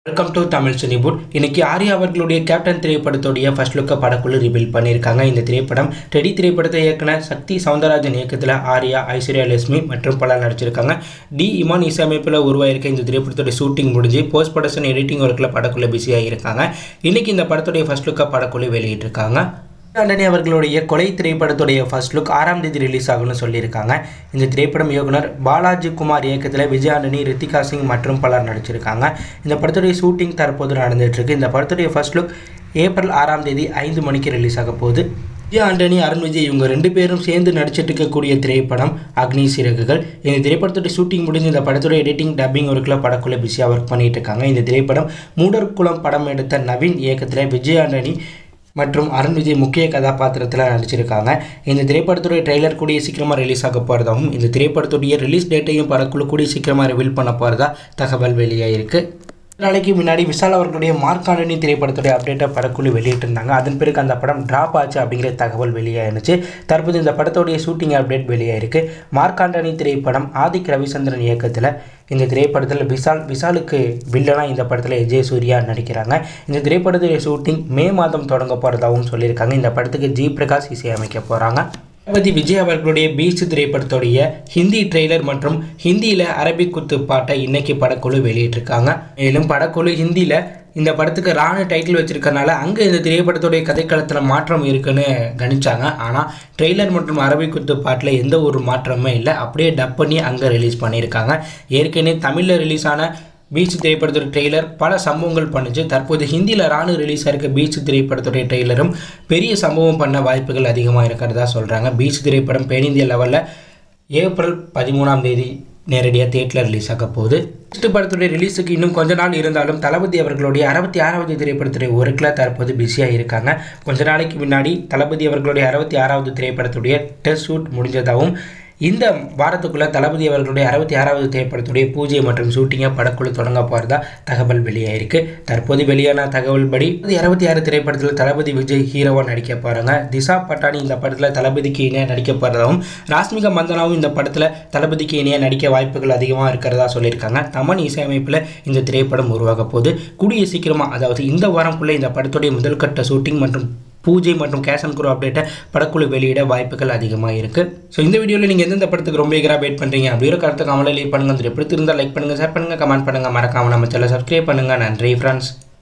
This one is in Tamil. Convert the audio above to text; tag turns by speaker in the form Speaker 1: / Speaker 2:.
Speaker 1: வெல்கம் டு தமிழ் சினிபுட் இன்னைக்கு ஆர்யா அவர்களுடைய கேப்டன் திரைப்படத்துடைய ஃபர்ஸ்ட் லுக்கை படக்குழு ரிவீல் பண்ணியிருக்காங்க இந்த திரைப்படம் டெடி திரைப்படத்தை இயக்குன சக்தி சவுந்தரராஜன் இயக்கத்தில் ஆர்யா ஐஸ்வர்யா லட்சுமி மற்றும் பலர் நடிச்சிருக்காங்க டி இமான் இசையமைப்பில் உருவாயிருக்க இந்த திரைப்படத்துடைய ஷூட்டிங் முடிஞ்சு போஸ்ட் ப்ரொடக்ஷன் எடிட்டிங் ஒர்க்கில் படக்குழு பிஸியாக இருக்காங்க இன்னைக்கு இந்த படத்துடைய ஃபர்ஸ்ட் லுக்கை படக்குழு வெளியிட்டிருக்காங்க ஆண்டனி அவர்களுடைய கொலை திரைப்படத்துடைய ஃபர்ஸ்ட் லுக் ஆறாம் தேதி ரிலீஸ் ஆகும்னு சொல்லியிருக்காங்க இந்த திரைப்படம் இயக்குனர் பாலாஜி குமார் இயக்கத்தில் விஜய் ஆண்டனி ரித்திகா சிங் மற்றும் பலர் நடிச்சிருக்காங்க இந்த படத்துடைய ஷூட்டிங் தற்போது நடந்துட்டு இருக்கு இந்த படத்துடைய ஃபர்ஸ்ட் லுக் ஏப்ரல் ஆறாம் தேதி ஐந்து மணிக்கு ரிலீஸ் ஆக போகுது விஜய் ஆண்டனி அருண் விஜய் இவங்க ரெண்டு பேரும் சேர்ந்து நடிச்சிட்டு இருக்கக்கூடிய திரைப்படம் அக்னி சிறகுகள் இந்த திரைப்படத்துடைய ஷூட்டிங் முடிஞ்சு இந்த படத்துடைய எடிட்டிங் டப்பிங் ஒர்க்கில் படக்குள்ள பிஸியாக ஒர்க் பண்ணிட்டு இருக்காங்க இந்த திரைப்படம் மூடர்குளம் படம் எடுத்த நவீன் இயக்கத்தில் விஜய் ஆண்டனி மற்றும் அருண் விஜய் முக்கிய கதாபாத்திரத்தில் நடிச்சிருக்காங்க இந்த திரைப்படத்துடைய ட்ரெய்லர் கூடிய சீக்கிரமாக ரிலீஸ் ஆக போகிறதாகவும் இந்த திரைப்படத்துடைய ரிலீஸ் டேட்டையும் படக்குழு கூடிய சீக்கிரமாக ரிவீல் பண்ண போகிறதா தகவல் வெளியாயிருக்கு நாளைக்கு முன்னாடி விஷால் அவர்களுடைய மார்க்காண்டனி திரைப்படத்துடைய அப்டேட்டை படக்குழு வெளியிட்டிருந்தாங்க அதன் பிறகு அந்த படம் ட்ராப் ஆச்சு அப்படிங்கிற தகவல் வெளியாயிருந்துச்சு தற்போது இந்த படத்துடைய ஷூட்டிங் அப்டேட் வெளியாயிருக்கு மார்க்காண்டனி திரைப்படம் ஆதிக் ரவிச்சந்திரன் இயக்கத்தில் இந்த திரைப்படத்தில் விஷால் விஷாலுக்கு வில்லனாக இந்த படத்தில் விஜய் சூர்யா நடிக்கிறாங்க இந்த திரைப்படத்துடைய ஷூட்டிங் மே மாதம் தொடங்க போகிறதாகவும் சொல்லியிருக்காங்க இந்த படத்துக்கு ஜி பிரகாஷ் இசையமைக்க போகிறாங்க தளபதி விஜய் அவர்களுடைய பீச் திரைப்படத்துடைய ஹிந்தி ட்ரெய்லர் மற்றும் ஹிந்தியில் அரபிக் குத்து பாட்டை இன்னைக்கு படக்குழு வெளியிட்டிருக்காங்க மேலும் படக்குழு ஹிந்தியில் இந்த படத்துக்கு ராணு டைட்டில் வச்சிருக்கனால அங்கே இந்த திரைப்படத்துடைய கதைக்களத்தில் மாற்றம் இருக்குன்னு கணிச்சாங்க ஆனால் ட்ரெய்லர் மற்றும் அரபிக் குத்து பாட்டில் எந்த ஒரு மாற்றமுமே இல்லை அப்படியே டப் பண்ணி அங்கே ரிலீஸ் பண்ணியிருக்காங்க ஏற்கனவே தமிழில் ரிலீஸ் ஆன பீச் திரைப்படத்துடைய ட்ரெய்லர் பல சம்பவங்கள் பண்ணுச்சு தற்போது ஹிந்தியில் ராணு ரிலீஸ் ஆயிருக்க பீச் திரைப்படத்துடைய ட்ரெய்லரும் பெரிய சம்பவம் பண்ண வாய்ப்புகள் அதிகமாக இருக்கிறதா சொல்கிறாங்க பீச் திரைப்படம் பேன் இந்திய லெவலில் ஏப்ரல் பதிமூணாம் தேதி நேரடியாக தேட்டரில் ரிலீஸ் ஆக போகுது ஃபஸ்ட்டு படத்துடைய ரிலீஸுக்கு இன்னும் கொஞ்ச நாள் இருந்தாலும் தளபதி அவர்களுடைய அறுபத்தி ஆறாவது திரைப்படத்துடைய ஒர்க்கில் தற்போது பிஸியாக இருக்காங்க கொஞ்ச நாளைக்கு முன்னாடி தளபதி அவர்களுடைய அறுபத்தி ஆறாவது திரைப்படத்துடைய டெஸ்ட் ஷூட் முடிஞ்சதாகவும் இந்த வாரத்துக்குள்ளே தளபதி அவர்களுடைய அறுபத்தி ஆறாவது திரைப்படத்துடைய பூஜை மற்றும் ஷூட்டிங்கை படக்குழு தொடங்க போகிறதா தகவல் வெளியாயிருக்கு தற்போது வெளியான தகவல் படி அறுபத்தி ஆறு திரைப்படத்தில் தளபதி விஜய் ஹீரோவாக நடிக்க போகிறாங்க திசா பட்டானி இந்த படத்தில் தளபதிக்கு இணையாக நடிக்க போகிறதாகவும் ராஸ்மிகா மந்தனாவும் இந்த படத்தில் தளபதிக்கு இணையாக நடிக்க வாய்ப்புகள் அதிகமாக இருக்கிறதா சொல்லியிருக்காங்க தமன் இசையமைப்பில் இந்த திரைப்படம் உருவாக போகுது கூடிய சீக்கிரமாக அதாவது இந்த வாரம்குள்ளே இந்த படத்துடைய முதல் கட்ட ஷூட்டிங் மற்றும் பூஜை மற்றும் கேஷ் அண்ட் குரூ அப்டேட்டை படக்குழு வெளியிட வாய்ப்புகள் அதிகமாக இருக்குது ஸோ இந்த வீடியோவில் நீங்கள் எந்தெந்த படத்துக்கு ரொம்ப ஈகராக வெயிட் பண்ணுறீங்க அப்படி ஒரு கருத்தை கமலை லீவ் பண்ணுங்கள் எப்படி இருந்தால் லைக் பண்ணுங்கள் ஷேர் பண்ணுங்கள் கமெண்ட் பண்ணுங்கள் மறக்காமல் நம்ம சேனல் சப்ஸ்கிரைப் பண்ணுங்கள் நன்றி ஃப்ரெண்ட்ஸ்